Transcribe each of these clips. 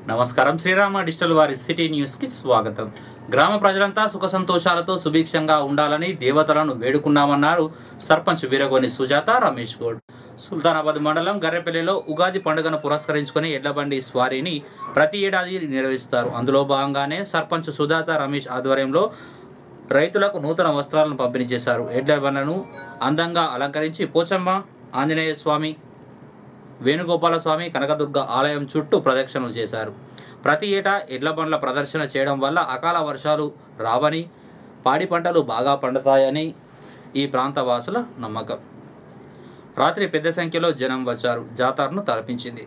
నమస్కారం శ్రీరామ డిజిటల్ వారి city news కి స్వాగతం గ్రామ ప్రజలంతా సుఖ సంతోషాలతో సుభిక్షంగా ఉండాలని దేవతలను వేడుకున్నామన్నారు సర్పంచ్ వీరగోని సుజాత రమేష్ గౌడ్ సుల్తానాబాద్ మండలం గర్రెపల్లిలో ఉగాది పండుగను పురస్కరించుకుని ఎడ్లబండి స్వారీని ప్రతి ఏడాది నిర్వహిస్తారు అందులో భాగంగానే సర్పంచ్ సుజాత రమేష్ ఆధ్వర్యంలో రైతులకు నూతన వస్త్రాలను పంపిణీ చేశారు ఎడ్ల బండ్లను అందంగా అలంకరించి పోచమ్మ ఆంజనేయ స్వామి వేణుగోపాల స్వామి కనకదుర్గ ఆలయం చుట్టూ ప్రదక్షిణలు చేశారు ప్రతి ఏటా ఎడ్ల బండ్ల ప్రదర్శన చేయడం వల్ల అకాల వర్షాలు రావని పాడి పంటలు బాగా పండుతాయని ఈ ప్రాంత వాసుల నమ్మకం రాత్రి పెద్ద సంఖ్యలో జనం వచ్చారు జాతరను తలపించింది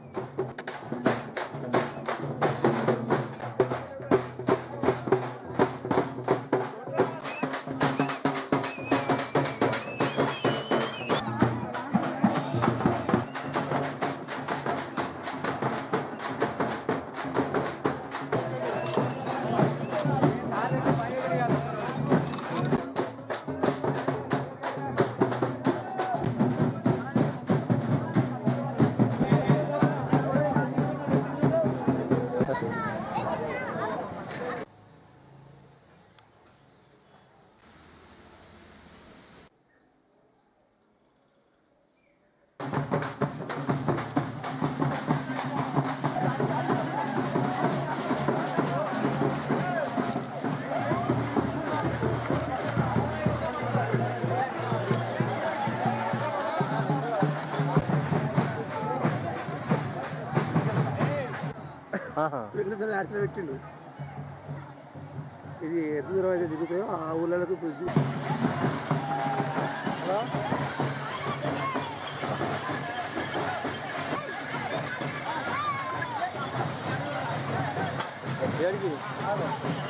వెంకటేశ్వర యాక్సిడెంట్ పెట్టిండు ఇది ఎంత దూరం అయితే దిగుతాయో ఆ ఊళ్ళకు పోయి హలో? ఏడికి? ఆగు.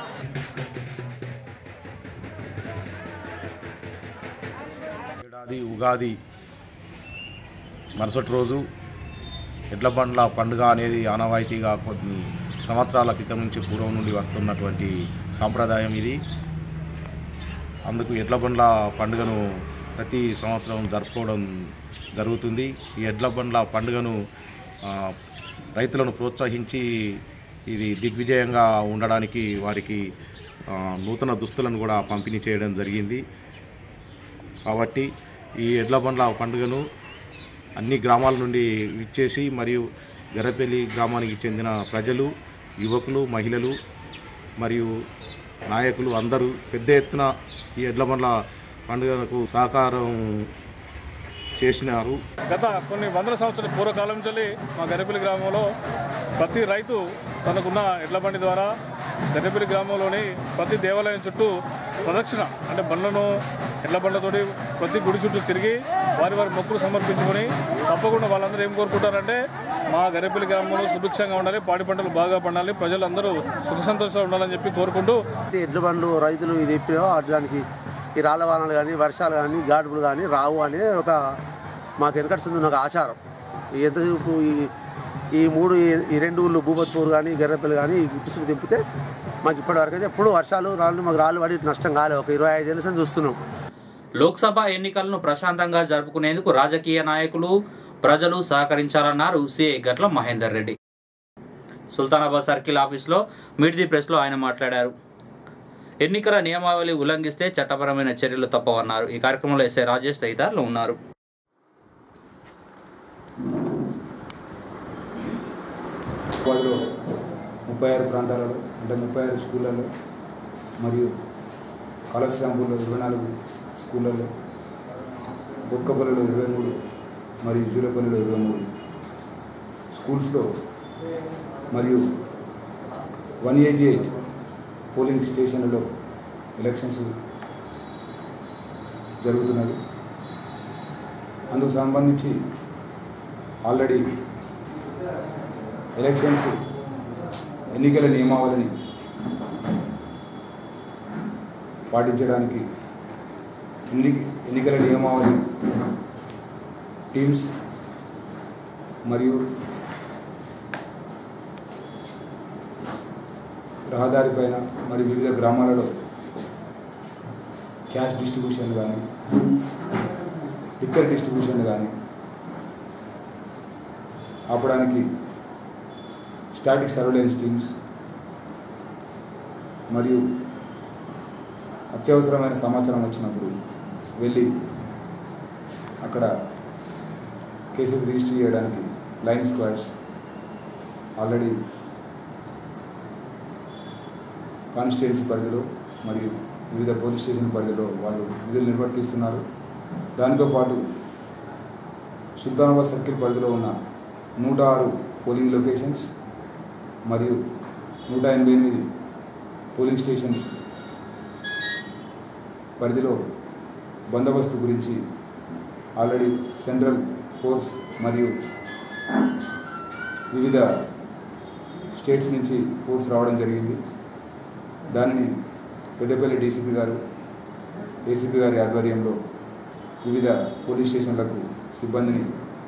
ఏడాది ఉగాది మరుసటి రోజు ఎడ్ల బండ్ల పండుగ అనేది ఆనవాయితీగా కొన్ని సంవత్సరాల క్రితం నుంచి పూర్వం నుండి వస్తున్నటువంటి సాంప్రదాయం ఇది అందుకు ఎడ్ల బండ్ల పండుగను ప్రతి సంవత్సరం జరుపుకోవడం జరుగుతుంది ఈ ఎడ్ల బండ్ల పండుగను ఆ, రైతులను ప్రోత్సహించి ఇది దిగ్విజయంగా ఉండడానికి వారికి ఆ, నూతన దుస్తులను కూడా పంపిణీ చేయడం జరిగింది కాబట్టి ఈ ఎడ్ల బండ్ల పండుగను అన్ని గ్రామాల నుండి విచ్చేసి మరియు గరపల్లి గ్రామానికి చెందిన ప్రజలు యువకులు మహిళలు మరియు నాయకులు అందరూ పెద్ద ఎత్తున ఈ ఎడ్ల బండ్ల పండుగకు సహకారం చేసినారు గత కొన్ని వందల సంవత్సరాల పూర్వకాలం నుంచి మా గరిపల్లి గ్రామంలో ప్రతి రైతు తనకున్న ఎడ్ల బండి ద్వారా గరిపల్లి గ్రామంలోని ప్రతి దేవాలయం చుట్టూ ప్రదక్షిణ అంటే బండ్లను ఎడ్ల బండ్లతోటి ప్రతి గుడి చుట్టూ తిరిగి వారి వారి మొక్కులు సమర్పించుకొని తప్పకుండా వాళ్ళందరూ ఏం కోరుకుంటారంటే మా గరిపల్లి గ్రామంలో సుభిక్షంగా ఉండాలి పాడి పంటలు బాగా పండాలి ప్రజలందరూ సుఖ సంతోషాలు ఉండాలని చెప్పి కోరుకుంటూ అయితే ఎడ్ల బండ్లు రైతులు ఇది ఎప్పాయో దానికి ఈ రాళ్ళ వానలు కానీ వర్షాలు కానీ గాడుపులు కానీ రావు అనే ఒక మాకు వెనకడుతుంది ఒక ఆచారం ఈ ఎంతసేపు ఈ ఈ మూడు ఈ- ఈ రెండు ఊళ్ళు భూపత్పూర్ కానీ గెర్రపల్లి కానీ ఇటుసుకు తిప్పితే మాకు ఇప్పటివరకు అయితే ఎప్పుడు వర్షాలు రాళ్ళు మాకు రాళ్ళు పడి నష్టం కాలేదు ఒక ఇరవై ఐదు ఏళ్ళ చూస్తున్నాం లోక్సభ ఎన్నికలను ప్రశాంతంగా జరుపుకునేందుకు రాజకీయ నాయకులు ప్రజలు సహకరించాలన్నారు సిఐ గట్ల మహేందర్ రెడ్డి సుల్తానాబాద్ సర్కిల్ ఆఫీస్లో మీట్ ది ప్రెస్లో ఆయన మాట్లాడారు ఎన్నికల నియమావళి ఉల్లంఘిస్తే చట్టపరమైన చర్యలు తప్పవన్నారు ఈ కార్యక్రమంలో ఎస్ఐ రాజేష్ తదితరులు ఉన్నారు వాటిలో ముప్పై ఆరు ప్రాంతాలలో అంటే ముప్పై ఆరు స్కూళ్ళలో మరియు కాళశ్రాంపూర్లో ఇరవై నాలుగు స్కూళ్ళలో బొక్కపల్లిలో ఇరవై మూడు మరియు జూలపల్లిలో ఇరవై మూడు స్కూల్స్లో మరియు వన్ ఎయిటీ ఎయిట్ పోలింగ్ స్టేషన్లలో ఎలక్షన్స్ జరుగుతున్నవి అందుకు సంబంధించి ఆల్రెడీ ఎలక్షన్స్ ఎన్నికల నియమావళిని పాటించడానికి ఎన్ని ఎన్నికల నియమావళి టీమ్స్ మరియు రహదారి పైన మరియు వివిధ గ్రామాలలో క్యాష్ డిస్ట్రిబ్యూషన్ కానీ టిక్కర్ డిస్ట్రిబ్యూషన్ కానీ ఆపడానికి స్టాటిక్ సర్వేలెన్స్ టీమ్స్ మరియు అత్యవసరమైన సమాచారం వచ్చినప్పుడు వెళ్ళి అక్కడ కేసెస్ రిజిస్టర్ చేయడానికి లైన్ స్క్వాడ్స్ ఆల్రెడీ కాన్స్టిట్యున్సీ పరిధిలో మరియు వివిధ పోలీస్ స్టేషన్ పరిధిలో వాళ్ళు విధులు నిర్వర్తిస్తున్నారు దానితో పాటు సుల్తానాబాద్ సర్కిల్ పరిధిలో ఉన్న నూట ఆరు పోలింగ్ లొకేషన్స్ మరియు నూట ఎనభై ఎనిమిది పోలింగ్ స్టేషన్స్ పరిధిలో బందోబస్తు గురించి ఆల్రెడీ సెంట్రల్ ఫోర్స్ మరియు వివిధ స్టేట్స్ నుంచి ఫోర్స్ రావడం జరిగింది దానిని పెద్దపల్లి డీసీపీ గారు ఏసీపీ గారి ఆధ్వర్యంలో వివిధ పోలీస్ స్టేషన్లకు సిబ్బందిని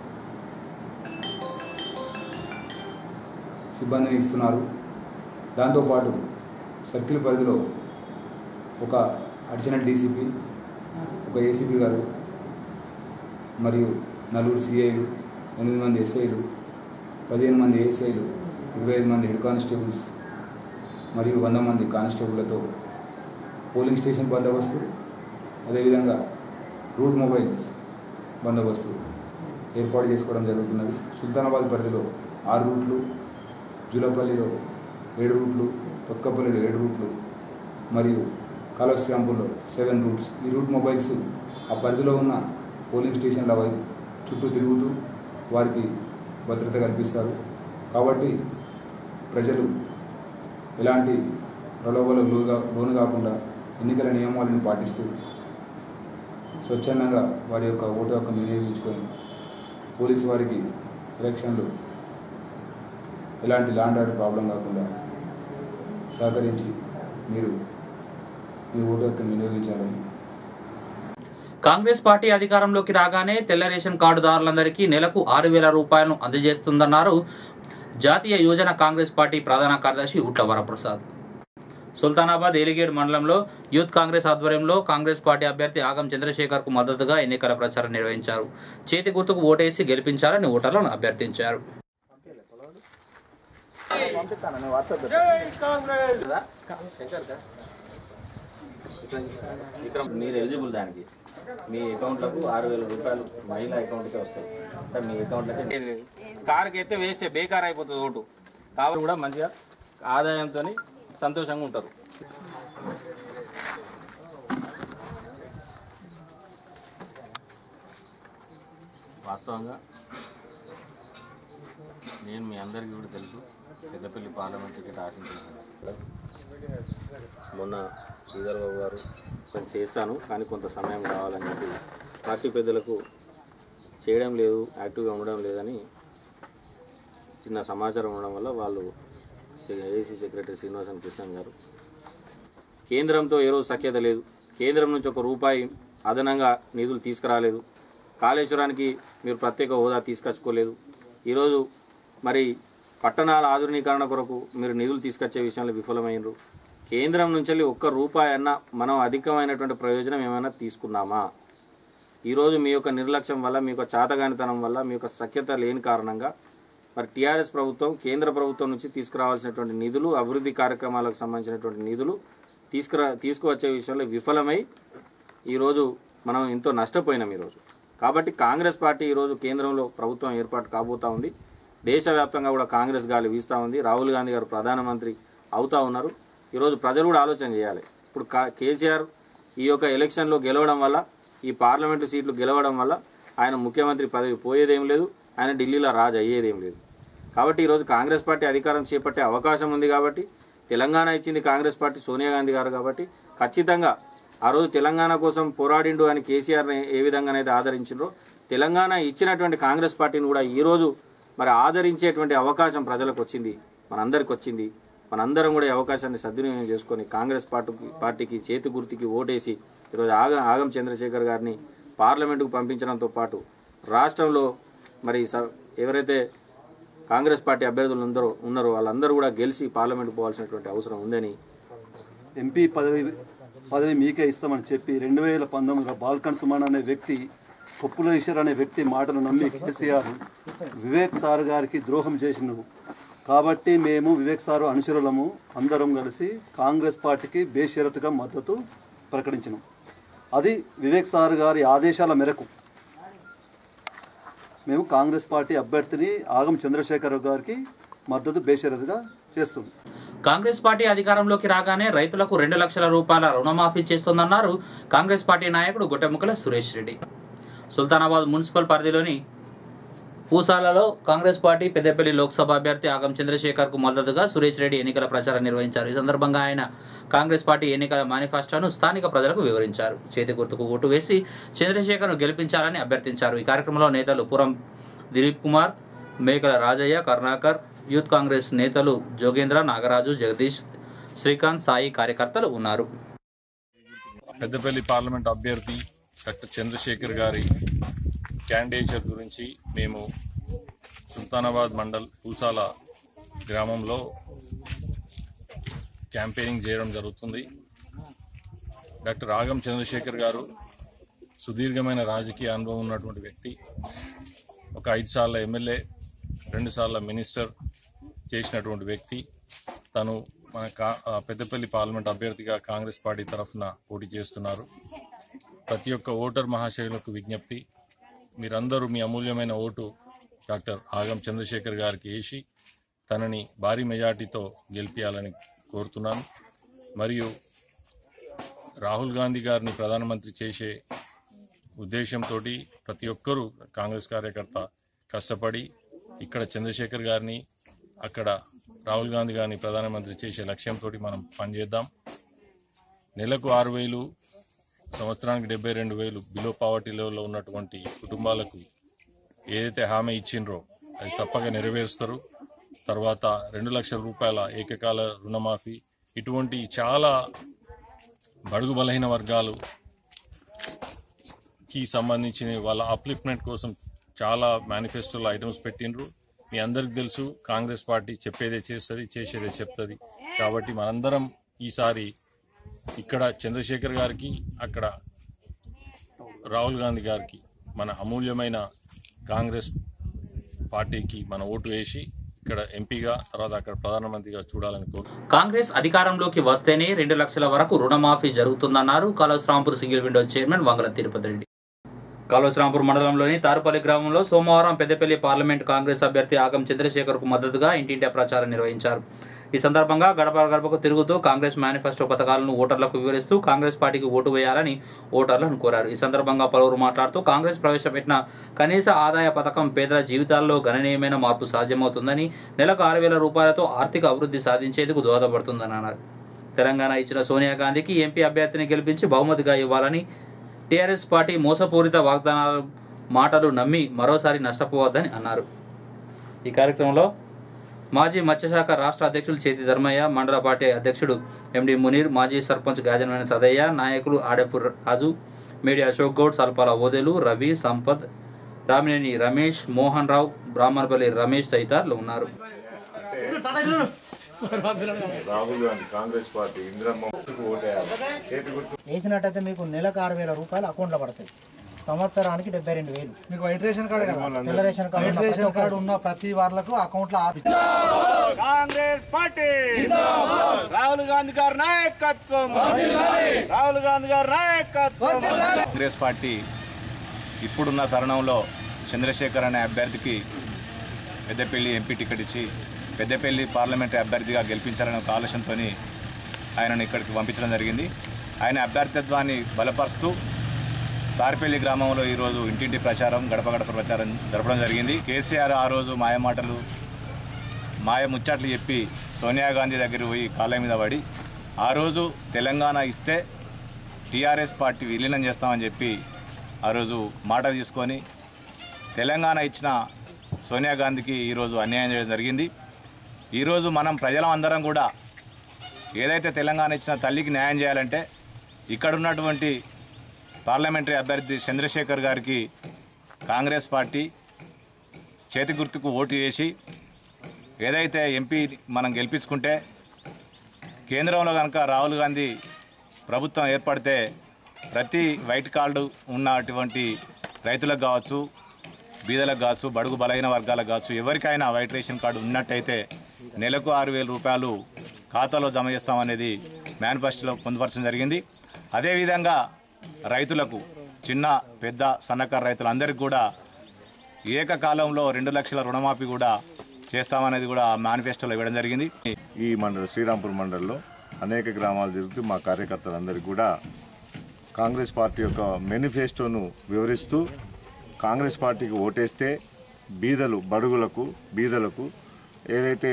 సిబ్బందిని ఇస్తున్నారు దాంతోపాటు సర్కిల్ పరిధిలో ఒక అడిషనల్ డీసీపీ ఒక ఏసీపీ గారు మరియు నలుగురు సిఐలు ఎనిమిది మంది ఎస్ఐలు పదిహేను మంది ఏఎస్ఐలు ఇరవై ఐదు మంది హెడ్ కానిస్టేబుల్స్ మరియు వంద మంది కానిస్టేబుళ్లతో పోలింగ్ స్టేషన్ బందోబస్తు అదేవిధంగా రూట్ మొబైల్స్ బందోబస్తు ఏర్పాటు చేసుకోవడం జరుగుతున్నది సుల్తానాబాద్ పరిధిలో ఆరు రూట్లు జూలపల్లిలో ఏడు రూట్లు పొత్కపల్లిలో ఏడు రూట్లు మరియు కాలశ్రాంపుల్లో సెవెన్ రూట్స్ ఈ రూట్ మొబైల్స్ ఆ పరిధిలో ఉన్న పోలింగ్ స్టేషన్ల వైపు చుట్టూ తిరుగుతూ వారికి భద్రత కల్పిస్తారు కాబట్టి ప్రజలు ఎలాంటి ప్రలోభాలకు లోగా లోను కాకుండా ఎన్నికల నియమాలను పాటిస్తూ స్వచ్ఛందంగా వారి యొక్క ఓటు హక్కు వినియోగించుకొని పోలీసు వారికి ఎలక్షన్లు ఎలాంటి లాండ్ ఆర్డర్ ప్రాబ్లం కాకుండా సహకరించి మీరు మీ ఓటు హక్కును వినియోగించాలని కాంగ్రెస్ పార్టీ అధికారంలోకి రాగానే తెల్ల రేషన్ కార్డుదారులందరికీ నెలకు ఆరు వేల రూపాయలను అందజేస్తుందన్నారు జాతీయ యోజన కాంగ్రెస్ పార్టీ ప్రధాన కార్యదర్శి ఉట్ల వరప్రసాద్ సుల్తానాబాద్ ఎలిగేడ్ మండలంలో యూత్ కాంగ్రెస్ ఆధ్వర్యంలో కాంగ్రెస్ పార్టీ అభ్యర్థి ఆగం చంద్రశేఖర్ కు మద్దతుగా ఎన్నికల ప్రచారం నిర్వహించారు చేతి గుర్తుకు ఓటేసి గెలిపించాలని ఓటర్లను అభ్యర్థించారు మీరు ఎలిజిబుల్ దానికి మీ అకౌంట్లకు ఆరు వేల రూపాయలు మహిళా అకౌంట్కే వస్తాయి అంటే మీ అకౌంట్లకి కారుకి అయితే వేస్టే బేకార్ అయిపోతుంది ఓటు కాబట్టి కూడా మంచిగా ఆదాయంతో సంతోషంగా ఉంటారు వాస్తవంగా నేను మీ అందరికీ కూడా తెలుసు పెద్దపల్లి పార్లమెంట్ టికెట్ ఆశించాను మొన్న శ్రీధర్ బాబు గారు కొంచెం చేస్తాను కానీ కొంత సమయం కావాలని చెప్పి పార్టీ పెద్దలకు చేయడం లేదు యాక్టివ్గా ఉండడం లేదని చిన్న సమాచారం ఉండడం వల్ల వాళ్ళు ఏసీ సెక్రటరీ శ్రీనివాసన్ కృష్ణన్ గారు కేంద్రంతో ఏ రోజు సఖ్యత లేదు కేంద్రం నుంచి ఒక రూపాయి అదనంగా నిధులు తీసుకురాలేదు కాళేశ్వరానికి మీరు ప్రత్యేక హోదా తీసుకొచ్చుకోలేదు ఈరోజు మరి పట్టణాల ఆధునీకరణ కొరకు మీరు నిధులు తీసుకొచ్చే విషయంలో విఫలమైనరు కేంద్రం నుంచి వెళ్ళి ఒక్క రూపాయి అన్నా మనం అధికమైనటువంటి ప్రయోజనం ఏమైనా తీసుకున్నామా ఈరోజు మీ యొక్క నిర్లక్ష్యం వల్ల మీ యొక్క చాతగానితనం వల్ల మీ యొక్క సఖ్యత లేని కారణంగా మరి టీఆర్ఎస్ ప్రభుత్వం కేంద్ర ప్రభుత్వం నుంచి తీసుకురావాల్సినటువంటి నిధులు అభివృద్ధి కార్యక్రమాలకు సంబంధించినటువంటి నిధులు తీసుకురా తీసుకువచ్చే విషయంలో విఫలమై ఈరోజు మనం ఎంతో నష్టపోయినాం ఈరోజు కాబట్టి కాంగ్రెస్ పార్టీ ఈరోజు కేంద్రంలో ప్రభుత్వం ఏర్పాటు కాబోతా ఉంది దేశవ్యాప్తంగా కూడా కాంగ్రెస్ గాలి వీస్తూ ఉంది రాహుల్ గాంధీ గారు ప్రధానమంత్రి అవుతా ఉన్నారు ఈరోజు ప్రజలు కూడా ఆలోచన చేయాలి ఇప్పుడు కా- కేసీఆర్ ఈ యొక్క ఎలక్షన్లో గెలవడం వల్ల ఈ పార్లమెంటు సీట్లు గెలవడం వల్ల ఆయన ముఖ్యమంత్రి పదవి పోయేదేం లేదు ఆయన ఢిల్లీలో రాజు అయ్యేదేం లేదు కాబట్టి ఈరోజు కాంగ్రెస్ పార్టీ అధికారం చేపట్టే అవకాశం ఉంది కాబట్టి తెలంగాణ ఇచ్చింది కాంగ్రెస్ పార్టీ సోనియా గాంధీ గారు కాబట్టి ఖచ్చితంగా ఆ రోజు తెలంగాణ కోసం పోరాడిండు అని కేసీఆర్ని ఏ విధంగానైతే ఆదరించిండ్రో తెలంగాణ ఇచ్చినటువంటి కాంగ్రెస్ పార్టీని కూడా ఈరోజు మరి ఆదరించేటువంటి అవకాశం ప్రజలకు వచ్చింది మనందరికి వచ్చింది మనందరం కూడా ఈ అవకాశాన్ని సద్వినియోగం చేసుకొని కాంగ్రెస్ పార్టీకి పార్టీకి చేతి గుర్తుకి ఓటేసి ఈరోజు ఆగం ఆగం చంద్రశేఖర్ గారిని పార్లమెంటుకు పంపించడంతో పాటు రాష్ట్రంలో మరి స- ఎవరైతే కాంగ్రెస్ పార్టీ అభ్యర్థులు అందరూ ఉన్నారో వాళ్ళందరూ కూడా గెలిచి పార్లమెంట్కి పోవాల్సినటువంటి అవసరం ఉందని ఎంపీ పదవి పదవి మీకే ఇస్తామని చెప్పి రెండు వేల పంతొమ్మిదిలో బాల్కన్ సుమన్ అనే వ్యక్తి కొప్పుల ఈశ్వర్ అనే వ్యక్తి మాటలు నమ్మి కేసీఆర్ వివేక్ సార్ గారికి ద్రోహం చేసిన కాబట్టి మేము వివేక్ సారు అనుచరులము అందరం కలిసి కాంగ్రెస్ పార్టీకి బేషరతుగా మద్దతు ప్రకటించినాం అది వివేక్ సార్ గారి ఆదేశాల మేరకు మేము కాంగ్రెస్ పార్టీ అభ్యర్థిని ఆగం చంద్రశేఖరరావు గారికి మద్దతు బేషరతుగా చేస్తున్నాం కాంగ్రెస్ పార్టీ అధికారంలోకి రాగానే రైతులకు రెండు లక్షల రూపాయల రుణమాఫీ చేస్తోందన్నారు కాంగ్రెస్ పార్టీ నాయకుడు గుట్టెముక్కల సురేష్ రెడ్డి సుల్తానాబాద్ మున్సిపల్ పరిధిలోని పూసాలలో కాంగ్రెస్ పార్టీ పెద్దపల్లి లోక్సభ అభ్యర్థి ఆగం చంద్రశేఖర్ కు మద్దతుగా సురేష్ రెడ్డి ఎన్నికల ప్రచారం నిర్వహించారు ఈ సందర్భంగా ఆయన కాంగ్రెస్ పార్టీ ఎన్నికల మేనిఫెస్టోను స్థానిక ప్రజలకు వివరించారు చేతి గుర్తుకు ఓటు వేసి చంద్రశేఖర్ను గెలిపించాలని అభ్యర్థించారు ఈ కార్యక్రమంలో నేతలు పురం దిలీప్ కుమార్ మేకల రాజయ్య కరుణాకర్ యూత్ కాంగ్రెస్ నేతలు జోగేంద్ర నాగరాజు జగదీష్ శ్రీకాంత్ సాయి కార్యకర్తలు ఉన్నారు పెద్దపల్లి పార్లమెంట్ అభ్యర్థి డాక్టర్ చంద్రశేఖర్ గారి క్యాండిడేచర్ గురించి మేము సుల్తానాబాద్ మండల్ పూసాల గ్రామంలో క్యాంపెయినింగ్ చేయడం జరుగుతుంది డాక్టర్ ఆగం చంద్రశేఖర్ గారు సుదీర్ఘమైన రాజకీయ అనుభవం ఉన్నటువంటి వ్యక్తి ఒక ఐదు సార్ల ఎమ్మెల్యే రెండు సార్ల మినిస్టర్ చేసినటువంటి వ్యక్తి తను మన కా ఆ, పెద్దపల్లి పార్లమెంట్ అభ్యర్థిగా కాంగ్రెస్ పార్టీ తరఫున పోటీ చేస్తున్నారు ప్రతి ఒక్క ఓటర్ మహాశయులకు విజ్ఞప్తి మీరందరూ మీ అమూల్యమైన ఓటు డాక్టర్ ఆగం చంద్రశేఖర్ గారికి వేసి తనని భారీ మెజార్టీతో గెలిపించాలని కోరుతున్నాను మరియు రాహుల్ గాంధీ గారిని ప్రధానమంత్రి చేసే ఉద్దేశంతో ప్రతి ఒక్కరూ కాంగ్రెస్ కార్యకర్త కష్టపడి ఇక్కడ చంద్రశేఖర్ గారిని అక్కడ రాహుల్ గాంధీ గారిని ప్రధానమంత్రి చేసే లక్ష్యంతో మనం పనిచేద్దాం నెలకు ఆరు వేలు సంవత్సరానికి డెబ్బై రెండు వేలు బిలో పావర్టీ లెవెల్లో ఉన్నటువంటి కుటుంబాలకు ఏదైతే హామీ ఇచ్చిండ్రో అది తప్పక నెరవేరుస్తారు తర్వాత రెండు లక్షల రూపాయల ఏకకాల రుణమాఫీ ఇటువంటి చాలా బడుగు బలహీన వర్గాలు కి సంబంధించిన వాళ్ళ అప్లిఫ్ట్మెంట్ కోసం చాలా మేనిఫెస్టోలో ఐటమ్స్ పెట్టిండ్రు మీ అందరికి తెలుసు కాంగ్రెస్ పార్టీ చెప్పేదే చేస్తుంది చేసేదే చెప్తుంది కాబట్టి మనందరం ఈసారి ఇక్కడ చంద్రశేఖర్ గారికి అక్కడ రాహుల్ గాంధీ గారికి మన అమూల్యమైన కాంగ్రెస్ పార్టీకి మన ఓటు వేసి ఇక్కడ ఎంపీగా తర్వాత అక్కడ ప్రధానమంత్రిగా చూడాలని కోరు కాంగ్రెస్ అధికారంలోకి వస్తేనే రెండు లక్షల వరకు రుణమాఫీ జరుగుతుందన్నారు Kaloshrampur single window chairman Vangala Tirupathi Reddy Kaloshrampur మండలంలోని తారుపల్లి గ్రామంలో సోమవారం పెద్దపల్లి పార్లమెంట్ కాంగ్రెస్ అభ్యర్థి ఆగం చంద్రశేఖర్కు మద్దతుగా ఇంటింటా ప్రచారం నిర్వహించారు ఈ సందర్భంగా గడప గడపకు తిరుగుతూ కాంగ్రెస్ మేనిఫెస్టో పథకాలను ఓటర్లకు వివరిస్తూ కాంగ్రెస్ పార్టీకి ఓటు వేయాలని ఓటర్లను కోరారు ఈ సందర్భంగా పలువురు మాట్లాడుతూ కాంగ్రెస్ ప్రవేశపెట్టిన కనీస ఆదాయ పథకం పేదల జీవితాల్లో గణనీయమైన మార్పు సాధ్యమవుతుందని నెలకు ఆరు వేల రూపాయలతో ఆర్థిక అభివృద్ధి సాధించేందుకు దోహదపడుతుందని అన్నారు తెలంగాణ ఇచ్చిన సోనియా గాంధీకి ఎంపీ అభ్యర్థిని గెలిపించి బహుమతిగా ఇవ్వాలని టీఆర్ఎస్ పార్టీ మోసపూరిత వాగ్దానాలు మాటలు నమ్మి మరోసారి నష్టపోవద్దని అన్నారు ఈ కార్యక్రమంలో మాజీ మత్స్యశాఖ రాష్ట్ర అధ్యక్షులు చేతి ధర్మయ్య మండల పార్టీ అధ్యక్షుడు ఎండి మునీర్ మాజీ సర్పంచ్ గాజనమైన సదయ్య నాయకులు ఆడెపు రాజు మేడి అశోక్ గౌడ్ సల్పాల ఓదెలు రవి సంపత్ రామినేని రమేష్ మోహన్ రావు బ్రాహ్మణపల్లి రమేష్ తదితరులు ఉన్నారు రాహుల్ గాంధీ కాంగ్రెస్ పార్టీ ఇందిరమ్మ ఓటేయాలి చేతి గుర్తు వేసినట్టయితే మీకు నెలకు ఆరు వేల రూపాయలు అకౌంట్లో పడతాయి సంవత్సరానికి డెబ్బై రెండు వేలు మీకు వైట్ రేషన్ కార్డు కదా తెల్ల రేషన్ కార్డు ఉన్న వైట్ ప్రతి రేషన్ ఒక్కరికి కార్డు ఉన్న ప్రతి వాళ్ళకు అకౌంట్ లో ఆరు కాంగ్రెస్ పార్టీ రాహుల్ గాంధీ గారి నాయకత్వం రాహుల్ గాంధీ గారి నాయకత్వం కాంగ్రెస్ పార్టీ ఇప్పుడున్న తరుణంలో చంద్రశేఖర్ అనే అభ్యర్థికి పెద్దపల్లి ఎంపీ టికెట్ ఇచ్చి పెద్దపల్లి పార్లమెంటరీ అభ్యర్థిగా గెలిపించాలనే ఒక ఆలోచనతో ఆయనను ఇక్కడికి పంపించడం జరిగింది ఆయన అభ్యర్థిత్వాన్ని బలపరుస్తూ తారిపల్లి గ్రామంలో ఈరోజు ఇంటింటి ప్రచారం గడప గడప ప్రచారం జరపడం జరిగింది కేసీఆర్ ఆ రోజు మాయమాటలు మాయ ముచ్చట్లు చెప్పి సోనియా గాంధీ దగ్గర పోయి కాళ్ళ మీద పడి ఆ రోజు తెలంగాణ ఇస్తే టీఆర్ఎస్ పార్టీ విలీనం చేస్తామని చెప్పి ఆ రోజు మాట తీసుకొని తెలంగాణ ఇచ్చిన సోనియా గాంధీకి ఈరోజు అన్యాయం చేయడం జరిగింది ఈరోజు మనం ప్రజలం అందరం కూడా ఏదైతే తెలంగాణ ఇచ్చిన తల్లికి న్యాయం చేయాలంటే ఇక్కడ ఉన్నటువంటి పార్లమెంటరీ అభ్యర్థి చంద్రశేఖర్ గారికి కాంగ్రెస్ పార్టీ చేతి గుర్తుకు ఓటు చేసి ఏదైతే ఎంపీ మనం గెలిపించుకుంటే కేంద్రంలో కనుక రాహుల్ గాంధీ ప్రభుత్వం ఏర్పడితే ప్రతి వైట్ కార్డు ఉన్నటువంటి రైతులకు కావచ్చు బీదలకు కావచ్చు బడుగు బలహీన వర్గాలకు కావచ్చు ఎవరికైనా వైట్ రేషన్ కార్డు ఉన్నట్టయితే నెలకు ఆరు వేల రూపాయలు ఖాతాలో జమ చేస్తామనేది మేనిఫెస్టోలో పొందుపరచడం జరిగింది అదేవిధంగా రైతులకు చిన్న పెద్ద సన్నకారు రైతులందరికీ కూడా ఏకకాలంలో రెండు లక్షల రుణమాఫీ కూడా చేస్తామనేది కూడా మేనిఫెస్టోలో ఇవ్వడం జరిగింది ఈ మండల శ్రీరాంపూర్ మండలంలో అనేక గ్రామాలు తిరుగుతూ మా కార్యకర్తలందరికీ కూడా కాంగ్రెస్ పార్టీ యొక్క మేనిఫెస్టోను వివరిస్తూ కాంగ్రెస్ పార్టీకి ఓటేస్తే బీదలు బడుగులకు బీదలకు ఏదైతే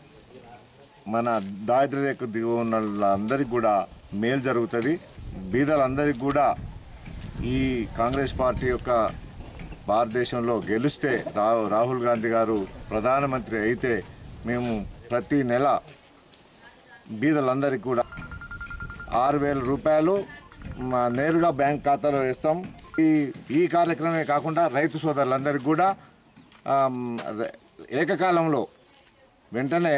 మన దారిద్ర్య రేఖ దిగువ ఉన్న వాళ్ళందరికీ కూడా మేలు జరుగుతుంది బీదలందరికీ కూడా ఈ కాంగ్రెస్ పార్టీ యొక్క భారతదేశంలో గెలిస్తే రా రాహుల్ గాంధీ గారు ప్రధానమంత్రి అయితే మేము ప్రతి నెల బీదలందరికీ కూడా ఆరు వేల రూపాయలు మా నేరుగా బ్యాంక్ ఖాతాలో వేస్తాం ఈ ఈ కార్యక్రమమే కాకుండా రైతు సోదరులందరికీ కూడా ఆమ్, ర- ఏకకాలంలో వెంటనే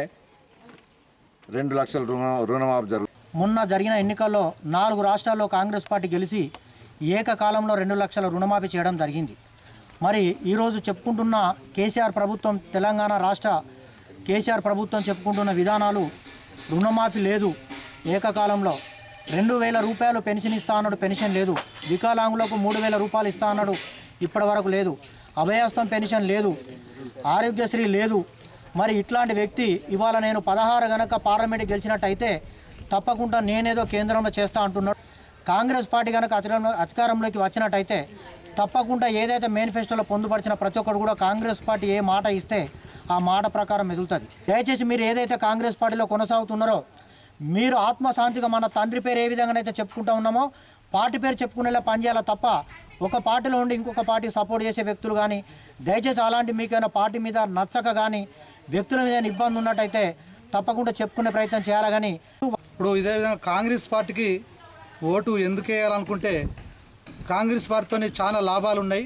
రెండు లక్షల రుణ రుణమాఫీ జరుగుతుంది మొన్న జరిగిన ఎన్నికల్లో నాలుగు రాష్ట్రాల్లో కాంగ్రెస్ పార్టీ గెలిచి ఏకకాలంలో రెండు లక్షల రుణమాఫీ చేయడం జరిగింది మరి ఈరోజు చెప్పుకుంటున్న కేసీఆర్ ప్రభుత్వం తెలంగాణ రాష్ట్ర కేసీఆర్ ప్రభుత్వం చెప్పుకుంటున్న విధానాలు రుణమాఫీ లేదు ఏకకాలంలో రెండు వేల రూపాయలు పెన్షన్ ఇస్తా అన్నాడు పెన్షన్ లేదు వికలాంగులకు మూడు వేల రూపాయలు ఇస్తా అన్నాడు ఇప్పటి వరకు లేదు అభయహస్తం పెన్షన్ లేదు ఆరోగ్యశ్రీ లేదు మరి ఇట్లాంటి వ్యక్తి ఇవాళ నేను పదహారు గనక పార్లమెంట్ గెలిచినట్టయితే తప్పకుండా నేనేదో కేంద్రంలో చేస్తా అంటున్నాడు కాంగ్రెస్ పార్టీ కనుక అధికారంలో అధికారంలోకి వచ్చినట్టయితే తప్పకుండా ఏదైతే మేనిఫెస్టోలో పొందుపరిచిన ప్రతి ఒక్కరు కూడా కాంగ్రెస్ పార్టీ ఏ మాట ఇస్తే ఆ మాట ప్రకారం మెదులుతుంది దయచేసి మీరు ఏదైతే కాంగ్రెస్ పార్టీలో కొనసాగుతున్నారో మీరు ఆత్మశాంతిగా మన తండ్రి పేరు ఏ విధంగానైతే చెప్పుకుంటా ఉన్నామో పార్టీ పేరు చెప్పుకునేలా పనిచేయాలా తప్ప ఒక పార్టీలో ఉండి ఇంకొక పార్టీ సపోర్ట్ చేసే వ్యక్తులు కానీ దయచేసి అలాంటి మీకైనా పార్టీ మీద నచ్చక కానీ వ్యక్తుల మీద ఏదైనా ఇబ్బంది ఉన్నట్టయితే తప్పకుండా చెప్పుకునే ప్రయత్నం చేయాలి కానీ ఇప్పుడు ఇదే విధంగా కాంగ్రెస్ పార్టీకి ఓటు ఎందుకు వేయాలనుకుంటే కాంగ్రెస్ పార్టీతో చాలా లాభాలు ఉన్నాయి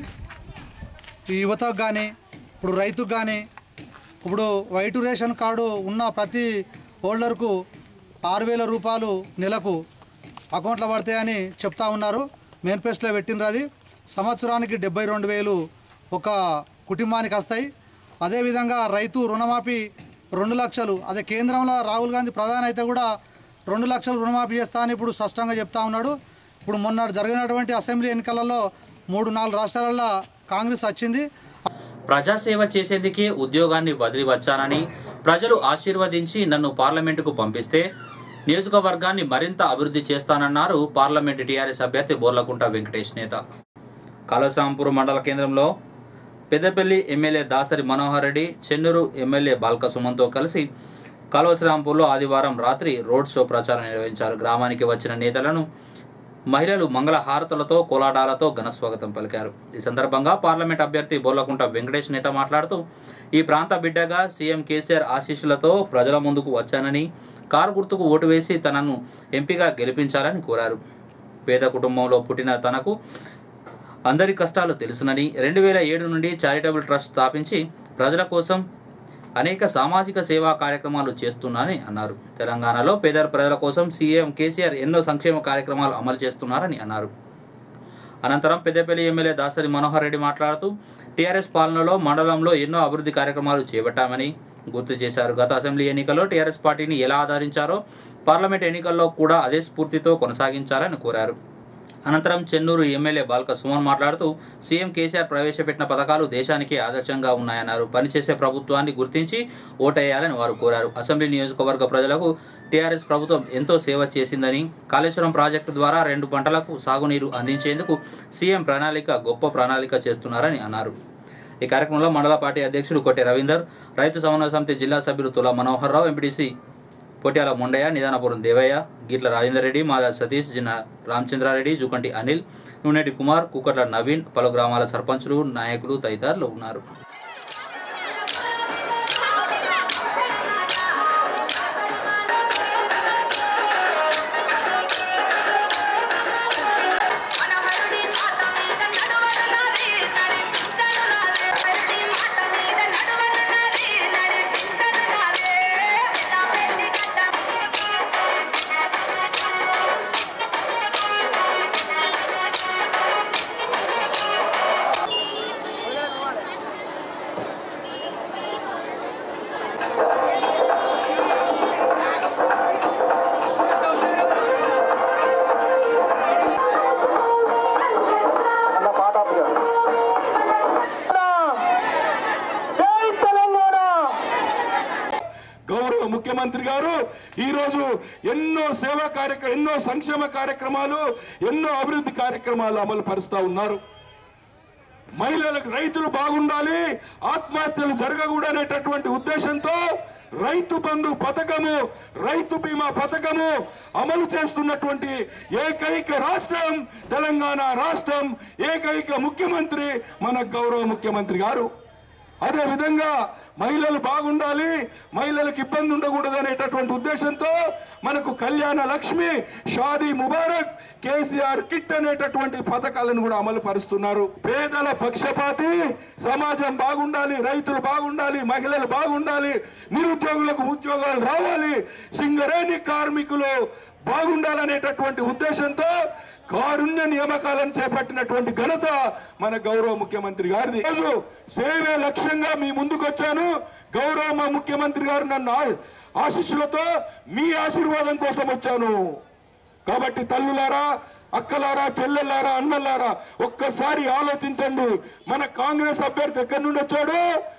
ఈ యువతకు కానీ ఇప్పుడు రైతుకు కానీ ఇప్పుడు వైటు రేషన్ కార్డు ఉన్న ప్రతి హోల్డర్కు ఆరు వేల రూపాయలు నెలకు అకౌంట్లో పడతాయని చెప్తా ఉన్నారు మేనిఫెస్టోలో పెట్టినరు అది సంవత్సరానికి డెబ్బై రెండు వేలు ఒక కుటుంబానికి వస్తాయి అదేవిధంగా రైతు రుణమాఫీ రెండు లక్షలు అదే కేంద్రంలో రాహుల్ గాంధీ ప్రధాని అయితే కూడా రెండు లక్షలు రుణమాఫీ చేస్తా అని ఇప్పుడు స్పష్టంగా చెప్తా ఉన్నాడు ఇప్పుడు మొన్న జరిగినటువంటి అసెంబ్లీ ఎన్నికలలో మూడు నాలుగు రాష్ట్రాలలో కాంగ్రెస్ వచ్చింది ప్రజాసేవ చేసేందుకే ఉద్యోగాన్ని వదిలి వచ్చానని ప్రజలు ఆశీర్వదించి నన్ను పార్లమెంటుకు పంపిస్తే నియోజకవర్గాన్ని మరింత అభివృద్ధి చేస్తానన్నారు పార్లమెంటు టీఆర్ఎస్ అభ్యర్థి బోర్లకుంట వెంకటేష్ నేత కలసాంపూర్ మండల కేంద్రంలో పెద్దపల్లి ఎమ్మెల్యే దాసరి మనోహర్ రెడ్డి చెన్నూరు ఎమ్మెల్యే బాల్క సుమన్తో కలిసి కలవశ్రాంపూర్లో ఆదివారం రాత్రి రోడ్ షో ప్రచారం నిర్వహించారు గ్రామానికి వచ్చిన నేతలను మహిళలు మంగళ హారతులతో కోలాటాలతో ఘన స్వాగతం పలికారు ఈ సందర్భంగా పార్లమెంట్ అభ్యర్థి బోర్లకుంట వెంకటేష్ నేత మాట్లాడుతూ ఈ ప్రాంత బిడ్డగా సీఎం కేసీఆర్ ఆశీస్సులతో ప్రజల ముందుకు వచ్చానని కారు గుర్తుకు ఓటు వేసి తనను ఎంపీగా గెలిపించాలని కోరారు పేద కుటుంబంలో పుట్టిన తనకు అందరి కష్టాలు తెలుసునని రెండు వేల ఏడు నుండి చారిటబుల్ ట్రస్ట్ స్థాపించి ప్రజల కోసం అనేక సామాజిక సేవా కార్యక్రమాలు చేస్తున్నానని అన్నారు తెలంగాణలో పేద ప్రజల కోసం సీఎం కేసీఆర్ ఎన్నో సంక్షేమ కార్యక్రమాలు అమలు చేస్తున్నారని అన్నారు అనంతరం పెద్దపల్లి ఎమ్మెల్యే దాసరి మనోహర్ రెడ్డి మాట్లాడుతూ టీఆర్ఎస్ పాలనలో మండలంలో ఎన్నో అభివృద్ధి కార్యక్రమాలు చేపట్టామని గుర్తు చేశారు గత అసెంబ్లీ ఎన్నికల్లో టీఆర్ఎస్ పార్టీని ఎలా ఆదరించారో పార్లమెంట్ ఎన్నికల్లో కూడా అదే స్ఫూర్తితో కొనసాగించాలని కోరారు అనంతరం చెన్నూరు ఎమ్మెల్యే బాల్క సుమన్ మాట్లాడుతూ సీఎం కేసీఆర్ ప్రవేశపెట్టిన పథకాలు దేశానికి ఆదర్శంగా ఉన్నాయన్నారు పనిచేసే ప్రభుత్వాన్ని గుర్తించి ఓటేయాలని వారు కోరారు అసెంబ్లీ నియోజకవర్గ ప్రజలకు టీఆర్ఎస్ ప్రభుత్వం ఎంతో సేవ చేసిందని కాళేశ్వరం ప్రాజెక్టు ద్వారా రెండు పంటలకు సాగునీరు అందించేందుకు సీఎం ప్రణాళిక గొప్ప ప్రణాళిక చేస్తున్నారని అన్నారు ఈ కార్యక్రమంలో మండల పార్టీ అధ్యక్షుడు కొట్టె రవీందర్ రైతు సమన్వయ సమితి జిల్లా సభ్యులు తులా మనోహర్ రావు ఎంపీటీసీ పొట్యాల ముండయ్య నిదానపురం దేవయ్య గిట్ల రాజేందర్ రెడ్డి మాదా సతీష్ జిన్న రామచంద్రారెడ్డి జుకంటి అనిల్ నూనెటి కుమార్ కుకట్ల నవీన్ పలు గ్రామాల సర్పంచులు నాయకులు తదితరులు ఉన్నారు గౌరవ ముఖ్యమంత్రి గారు ఈ రోజు ఎన్నో సేవా కార్యక్రమం ఎన్నో సంక్షేమ కార్యక్రమాలు ఎన్నో అభివృద్ధి కార్యక్రమాలు అమలు పరుస్తా ఉన్నారు మహిళలకు రైతులు బాగుండాలి ఆత్మహత్యలు జరగకూడనేటటువంటి ఉద్దేశంతో రైతు బంధు పథకము రైతు బీమా పథకము అమలు చేస్తున్నటువంటి ఏకైక రాష్ట్రం తెలంగాణ రాష్ట్రం ఏకైక ముఖ్యమంత్రి మన గౌరవ ముఖ్యమంత్రి గారు అదే విధంగా మహిళలు బాగుండాలి మహిళలకు ఇబ్బంది ఉండకూడదు అనేటటువంటి ఉద్దేశంతో మనకు కళ్యాణ లక్ష్మి షాదీ ముబారక్ కేసీఆర్ కిట్ అనేటటువంటి పథకాలను కూడా అమలు పరుస్తున్నారు పేదల పక్షపాతి సమాజం బాగుండాలి రైతులు బాగుండాలి మహిళలు బాగుండాలి నిరుద్యోగులకు ఉద్యోగాలు రావాలి సింగరేణి కార్మికులు బాగుండాలనేటటువంటి ఉద్దేశంతో కారుణ్య నియామకాలను చేపట్టినటువంటి ఘనత మన గౌరవ ముఖ్యమంత్రి గారిది ఈరోజు సేవే లక్ష్యంగా మీ ముందుకు వచ్చాను గౌరవ మా ముఖ్యమంత్రి గారు నన్ను ఆ- ఆశీస్సులతో మీ ఆశీర్వాదం కోసం వచ్చాను కాబట్టి తల్లులారా అక్కలారా చెల్లెల్లారా అన్నలారా ఒక్కసారి ఆలోచించండి మన కాంగ్రెస్ అభ్యర్థి ఎక్కడి నుండి వచ్చాడు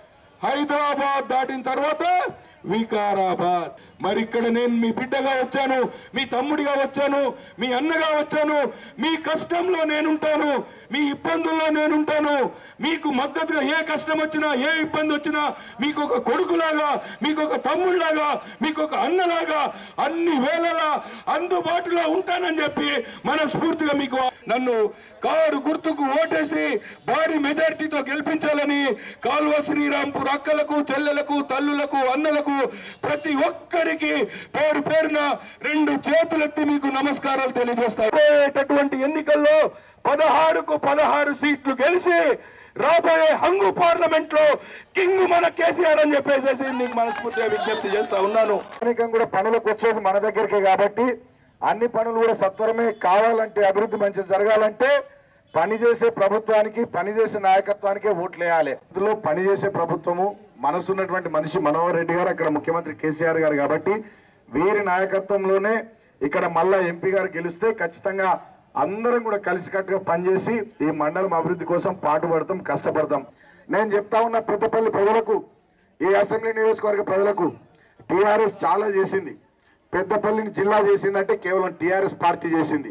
హైదరాబాద్ దాటిన తర్వాత వికారాబాద్ మరి ఇక్కడ నేను మీ బిడ్డగా వచ్చాను మీ తమ్ముడిగా వచ్చాను మీ అన్నగా వచ్చాను మీ కష్టంలో నేనుంటాను మీ ఇబ్బందుల్లో నేనుంటాను మీకు మద్దతుగా ఏ కష్టం వచ్చినా ఏ ఇబ్బంది వచ్చినా మీకు ఒక కొడుకులాగా మీకు ఒక తమ్ముడిలాగా మీకు ఒక అన్నలాగా అన్ని వేళలా అందుబాటులో ఉంటానని చెప్పి మనస్ఫూర్తిగా మీకు నన్ను కారు గుర్తుకు ఓటేసి భారీ మెజార్టీతో గెలిపించాలని కాల్వ శ్రీరాంపూర్ అక్కలకు చెల్లెలకు తల్లులకు అన్నలకు ప్రతి ఒక్కరికి పేరు పేరున రెండు చేతులెత్తి మీకు నమస్కారాలు తెలియజేస్తాను ఎన్నికల్లో పదహారుకు పదహారు సీట్లు గెలిచి రాబోయే హంగు పార్లమెంట్ లో కింగ్ మన కేసీఆర్ అని చెప్పేసి మీకు మనస్ఫూర్తిగా విజ్ఞప్తి చేస్తా ఉన్నాను స్థానికంగా కూడా పనులకు వచ్చేది మన దగ్గరికే కాబట్టి అన్ని పనులు కూడా సత్వరమే కావాలంటే అభివృద్ధి మంచిగా జరగాలంటే పనిచేసే ప్రభుత్వానికి పనిచేసే నాయకత్వానికే ఓట్లు వేయాలి ఇందులో పనిచేసే ప్రభుత్వము మనసున్నటువంటి మనిషి మనోహర్ రెడ్డి గారు అక్కడ ముఖ్యమంత్రి కేసీఆర్ గారు కాబట్టి వీరి నాయకత్వంలోనే ఇక్కడ మళ్ళా ఎంపీ గారు గెలిస్తే ఖచ్చితంగా అందరం కూడా కలిసికట్టుగా పనిచేసి ఈ మండలం అభివృద్ధి కోసం పాటుపడతాం కష్టపడతాం నేను చెప్తా ఉన్న పెద్దపల్లి ప్రజలకు ఈ అసెంబ్లీ నియోజకవర్గ ప్రజలకు టీఆర్ఎస్ చాలా చేసింది పెద్దపల్లిని జిల్లా చేసిందంటే కేవలం టీఆర్ఎస్ పార్టీ చేసింది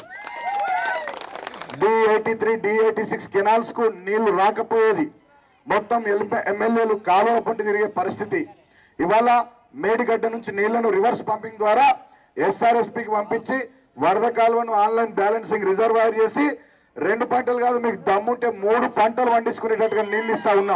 D eighty three D eighty six canals కు నీళ్లు రాకపోయేది మొత్తం ఎమ్మెల్యేలు కాలువ పంటి తిరిగే పరిస్థితి ఇవాళ మేడిగడ్డ నుంచి నీళ్లను రివర్స్ పంపింగ్ ద్వారా ఎస్ఆర్ఎస్పికి పంపించి వరద కాలువను ఆన్లైన్ బ్యాలెన్సింగ్ రిజర్వాయర్ చేసి రెండు పంటలు కాదు మీకు దమ్ముంటే మూడు పంటలు పండించుకునేటట్టుగా నీళ్లు ఇస్తా ఉన్నాం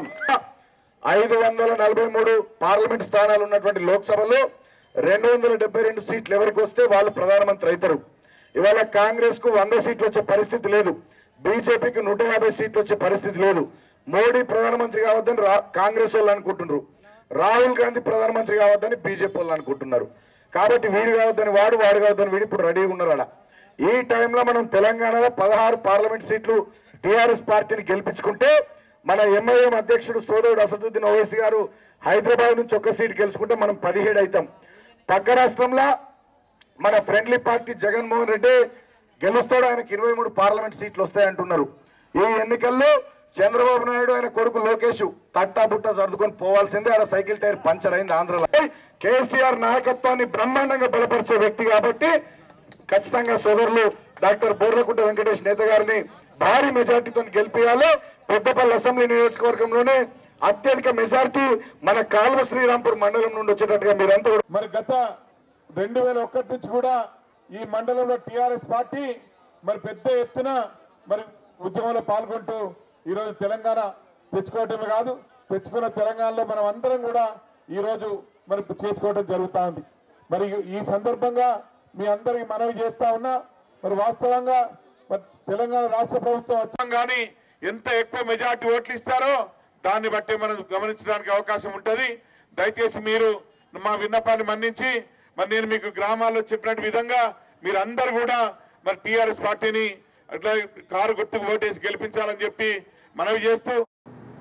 ఐదు వందల నలభై మూడు పార్లమెంట్ స్థానాలు ఉన్నటువంటి లోక్సభలో రెండు వందల డెబ్బై రెండు సీట్లు ఎవరికి వస్తే వాళ్ళు ప్రధానమంత్రి అవుతారు ఇవాళ కాంగ్రెస్ కు వంద సీట్లు వచ్చే పరిస్థితి లేదు బీజేపీకి నూట యాభై సీట్లు వచ్చే పరిస్థితి లేదు మోడీ ప్రధానమంత్రి కావద్దని రా- కాంగ్రెస్ వాళ్ళు అనుకుంటున్నారు రాహుల్ గాంధీ ప్రధానమంత్రి కావద్దని బీజేపీ వాళ్ళు అనుకుంటున్నారు కాబట్టి వీడు కావద్దని వాడు వాడు కావద్దని వీడు ఇప్పుడు రెడీగా ఉన్నారు అలా ఈ టైంలో మనం తెలంగాణలో పదహారు పార్లమెంట్ సీట్లు టీఆర్ఎస్ పార్టీని గెలిపించుకుంటే మన ఎంఐఎం అధ్యక్షుడు సోదరుడు అసదుద్దీన్ ఓవైసీ గారు హైదరాబాద్ నుంచి ఒక్క సీట్ గెలుచుకుంటే మనం పదిహేడు అవుతాం పక్క రాష్ట్రంలో మన ఫ్రెండ్లీ పార్టీ జగన్మోహన్ రెడ్డి గెలుస్తాడు ఆయనకి ఇరవై మూడు పార్లమెంట్ సీట్లు వస్తాయంటున్నారు ఈ ఎన్నికల్లో చంద్రబాబు నాయుడు ఆయన కొడుకు లోకేష్ తట్టా బుట్ట సర్దుకొని పోవాల్సిందే ఆడ సైకిల్ టైర్ పంచర్ అయింది ఆంధ్రలో కేసీఆర్ నాయకత్వాన్ని బ్రహ్మాండంగా బలపరిచే వ్యక్తి కాబట్టి ఖచ్చితంగా సోదరులు డాక్టర్ బోర్లకుంట వెంకటేష్ నేత గారిని భారీ మెజార్టీతో గెలిపించాలి పెద్దపల్లి అసెంబ్లీ నియోజకవర్గంలోనే అత్యధిక మెజార్టీ మన కాల్వ శ్రీరాంపూర్ మండలం నుండి వచ్చేటట్టుగా మీరంతా కూడా మరి గత రెండు వేల ఒకటి నుంచి కూడా ఈ మండలంలో టిఆర్ఎస్ పార్టీ మరి పెద్ద ఎత్తున మరి ఉద్యమంలో పాల్గొంటూ ఈరోజు తెలంగాణ తెచ్చుకోవటమే కాదు తెచ్చుకున్న తెలంగాణలో మనం అందరం కూడా ఈరోజు మరి చేసుకోవడం జరుగుతూ ఉంది మరి ఈ సందర్భంగా మీ అందరికి మనవి చేస్తా ఉన్నా మరి వాస్తవంగా మరి తెలంగాణ రాష్ట్ర ప్రభుత్వం వచ్చాం కానీ ఎంత ఎక్కువ మెజార్టీ ఓట్లు ఇస్తారో దాన్ని బట్టి మనం గమనించడానికి అవకాశం ఉంటుంది దయచేసి మీరు మా విన్నపాన్ని మన్నించి మరి నేను మీకు గ్రామాల్లో చెప్పినట్టు విధంగా మీరు అందరు కూడా మరి టిఆర్ఎస్ పార్టీని అట్లా కారు గుర్తుకు ఓటేసి గెలిపించాలని చెప్పి మనవి చేస్తూ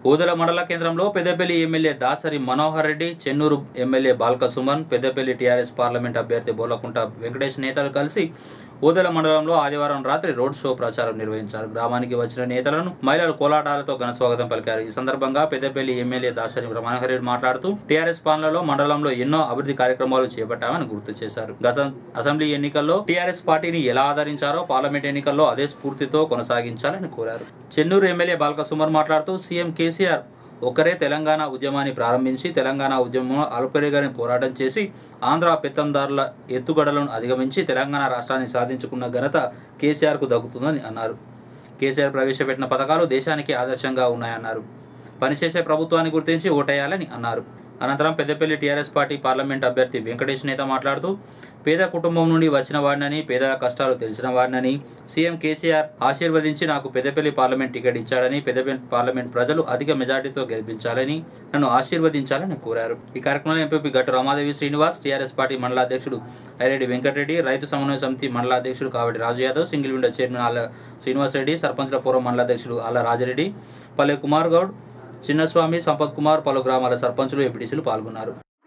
ఊదల మండల కేంద్రంలో Peddapalli MLA Dasari Manohar Reddy Chennur MLA Balka Suman Peddapalli TRS parliament అభ్యర్థి బోలకుంట వెంకటేష్ నేతలు కలిసి ఊదల మండలంలో ఆదివారం రాత్రి రోడ్ షో ప్రచారం నిర్వహించారు గ్రామానికి వచ్చిన నేతలను మహిళలు కోలాటాలతో ఘన స్వాగతం పలికారు ఈ సందర్భంగా పెద్దపల్లి ఎమ్మెల్యే దాసరి మనోహర్ రెడ్డి మాట్లాడుతూ టీఆర్ఎస్ పాలనలో మండలంలో ఎన్నో అభివృద్ధి కార్యక్రమాలు చేపట్టామని గుర్తు చేశారు గత అసెంబ్లీ ఎన్నికల్లో టీఆర్ఎస్ పార్టీని ఎలా ఆదరించారో పార్లమెంట్ ఎన్నికల్లో అదే స్ఫూర్తితో కొనసాగించాలని కోరారు చెన్నూరు ఎమ్మెల్యే బాల్క సుమర్ మాట్లాడుతూ సీఎం కేసీఆర్ ఒకరే తెలంగాణ ఉద్యమాన్ని ప్రారంభించి తెలంగాణ ఉద్యమంలో అలుపెరగని పోరాటం చేసి ఆంధ్ర పెత్తందారుల ఎత్తుగడలను అధిగమించి తెలంగాణ రాష్ట్రాన్ని సాధించుకున్న ఘనత కేసీఆర్కు దక్కుతుందని అన్నారు కేసీఆర్ ప్రవేశపెట్టిన పథకాలు దేశానికి ఆదర్శంగా ఉన్నాయన్నారు పనిచేసే ప్రభుత్వాన్ని గుర్తించి ఓటేయాలని అన్నారు అనంతరం పెద్దపల్లి టీఆర్ఎస్ పార్టీ పార్లమెంట్ అభ్యర్థి వెంకటేష్ నేత మాట్లాడుతూ పేద కుటుంబం నుండి వచ్చిన వాడినని పేదల కష్టాలు తెలిసిన వాడినని సీఎం కేసీఆర్ ఆశీర్వదించి నాకు పెద్దపల్లి పార్లమెంట్ టికెట్ ఇచ్చాడని పెద్దపల్లి పార్లమెంట్ ప్రజలు అధిక మెజార్టీతో గెలిపించాలని నన్ను ఆశీర్వదించాలని కోరారు ఈ కార్యక్రమంలో ఎంపీ గట్టు రమాదేవి శ్రీనివాస్ టీఆర్ఎస్ పార్టీ మండల అధ్యక్షుడు ఐరెడ్డి వెంకటరెడ్డి రైతు సమన్వయ సమితి మండల అధ్యక్షుడు Kavati Raju Yadav single window chairman Alla Srinivasareddy సర్పంచ్ల ఫోరం మండల అధ్యక్షుడు ఆళ్ళ రాజరెడ్డి పల్లె కుమార్ గౌడ్ చిన్నస్వామి సంపత్ కుమార్ పలు గ్రామాల సర్పంచులు ఎంపీటీసీలు పాల్గొన్నారు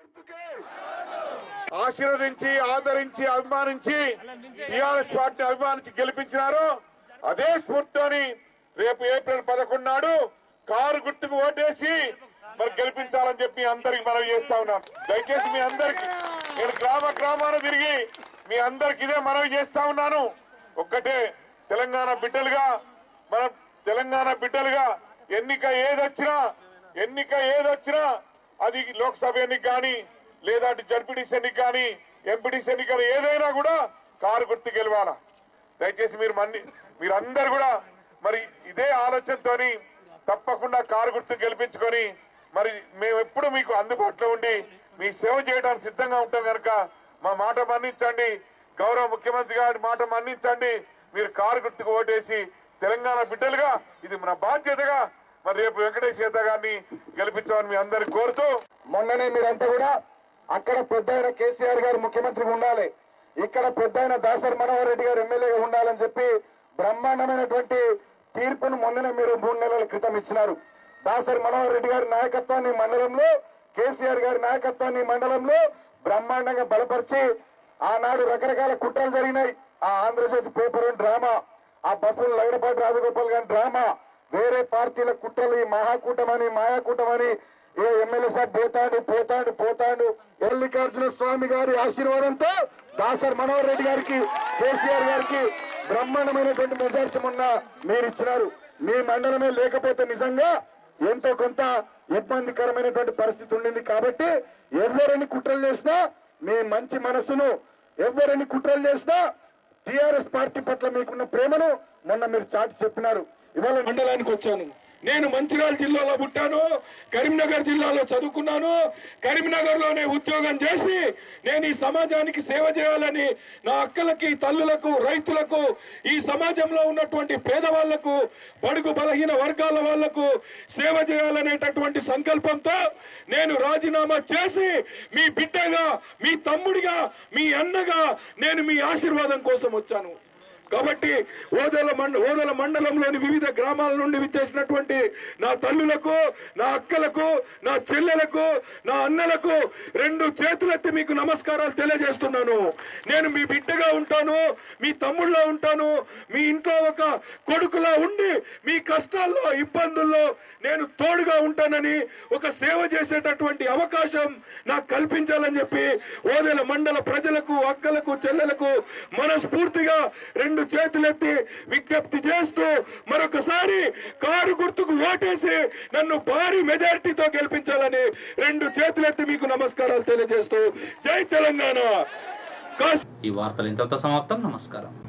ఆశీర్వదించి ఆదరించి అభిమానించి టిఆర్ఎస్ పార్టీ అభిమానించి గెలిపించినారు అదే స్ఫూర్తితోని రేపు ఏప్రిల్ పదకొండు నాడు కారు గుర్తుకు ఓటేసి మరి గెలిపించాలని చెప్పి అందరికి మనవి చేస్తా ఉన్నాం దయచేసి మీ అందరికి నేను గ్రామ గ్రామాన తిరిగి మీ అందరికి ఇదే మనవి చేస్తా ఉన్నాను ఒక్కటే తెలంగాణ బిడ్డలుగా మనం తెలంగాణ బిడ్డలుగా ఎన్నిక ఏదొచ్చినా ఎన్నిక ఏదొచ్చినా అది లోక్సభ ఎన్నిక కానీ లేదా అటు జడ్పీటీసీ ఎన్నిక కానీ ఎంపీటీసీ ఎన్నిక కానీ ఏదైనా కూడా కారు గుర్తు గెలవాలా దయచేసి మీరు మన్ని మీరందరు కూడా మరి ఇదే ఆలోచనతోని తప్పకుండా కారు గుర్తు గెలిపించుకొని మరి మేము ఎప్పుడు మీకు అందుబాటులో ఉండి మీ సేవ చేయడానికి సిద్ధంగా ఉంటాం కనుక మా మాట మన్నించండి గౌరవ ముఖ్యమంత్రి గారి మాట మన్నించండి మీరు కారు గుర్తుకు ఓటేసి తెలంగాణ బిడ్డలుగా ఇది మన బాధ్యతగా మరి రేపు వెంకటేష్ చేత గారిని గెలిపించామని మీ అందరికి కోరుతూ మొన్ననే మీరంతా కూడా అక్కడ పెద్ద ఆయన కేసీఆర్ గారు ముఖ్యమంత్రిగా ఉండాలి ఇక్కడ పెద్ద ఆయన దాసరి మనోహర్ రెడ్డి గారు ఎమ్మెల్యేగా ఉండాలని చెప్పి బ్రహ్మాండమైనటువంటి తీర్పును మొన్ననే మీరు మూడు నెలల క్రితం ఇచ్చినారు దాసరి మనోహర్ రెడ్డి గారి నాయకత్వాన్ని ఈ మండలంలో కేసీఆర్ గారి నాయకత్వాన్ని ఈ మండలంలో బ్రహ్మాండంగా బలపరిచి ఆనాడు రకరకాల కుట్రలు జరిగినాయి ఆ ఆంధ్రజ్యోతి పేపర్ డ్రామా ఆ బఫుల్ లగడపాటి రాజగోపాల్ గారి డ్రామా వేరే పార్టీల కుట్రలు ఈ మహాకూటమని మాయాకూటమని ఏ ఎమ్మెల్యే సార్ పోతాడు పోతాడు పోతాడు ఎల్లికార్జున స్వామి గారి ఆశీర్వాదంతో దాసర్ మనోహర్ రెడ్డి గారికి కేసీఆర్ గారికి బ్రహ్మాండమైనటువంటి మెజార్టీ మొన్న మీరు ఇచ్చినారు మీ మండలమే లేకపోతే నిజంగా ఎంతో కొంత ఇబ్బందికరమైనటువంటి పరిస్థితి ఉండింది కాబట్టి ఎవరిని కుట్రలు చేసినా మీ మంచి మనసును ఎవరిని కుట్రలు చేసినా టిఆర్ఎస్ పార్టీ పట్ల మీకున్న ప్రేమను మొన్న మీరు చాటి చెప్పినారు ఇవాళ మండలానికి వచ్చాను నేను మంచిర్యాల జిల్లాలో పుట్టాను కరీంనగర్ జిల్లాలో చదువుకున్నాను కరీంనగర్ లోనే ఉద్యోగం చేసి నేను ఈ సమాజానికి సేవ చేయాలని నా అక్కలకి తల్లులకు రైతులకు ఈ సమాజంలో ఉన్నటువంటి పేదవాళ్లకు బడుగు బలహీన వర్గాల వాళ్లకు సేవ చేయాలనేటటువంటి సంకల్పంతో నేను రాజీనామా చేసి మీ బిడ్డగా మీ తమ్ముడిగా మీ అన్నగా నేను మీ ఆశీర్వాదం కోసం వచ్చాను కాబట్టి ఓదల మండ ఓదల మండలంలోని వివిధ గ్రామాల నుండి విచ్చేసినటువంటి నా తల్లులకు నా అక్కలకు నా చెల్లెలకు నా అన్నలకు రెండు చేతులెత్తి మీకు నమస్కారాలు తెలియజేస్తున్నాను నేను మీ బిడ్డగా ఉంటాను మీ తమ్ముళ్ళ ఉంటాను మీ ఇంట్లో ఒక కొడుకులా ఉండి మీ కష్టాల్లో ఇబ్బందుల్లో నేను తోడుగా ఉంటానని ఒక సేవ చేసేటటువంటి అవకాశం నాకు కల్పించాలని చెప్పి ఓదెల మండల ప్రజలకు అక్కలకు చెల్లెలకు మనస్ఫూర్తిగా రెండు చేతులెత్తి విజ్ఞప్తి చేస్తూ మరొకసారి కారు గుర్తుకు ఓటేసి నన్ను భారీ మెజారిటీతో గెలిపించాలని రెండు చేతులెత్తి మీకు నమస్కారాలు తెలియజేస్తూ జై తెలంగాణ ఈ వార్తలు ఇంతతో సమాప్తం నమస్కారం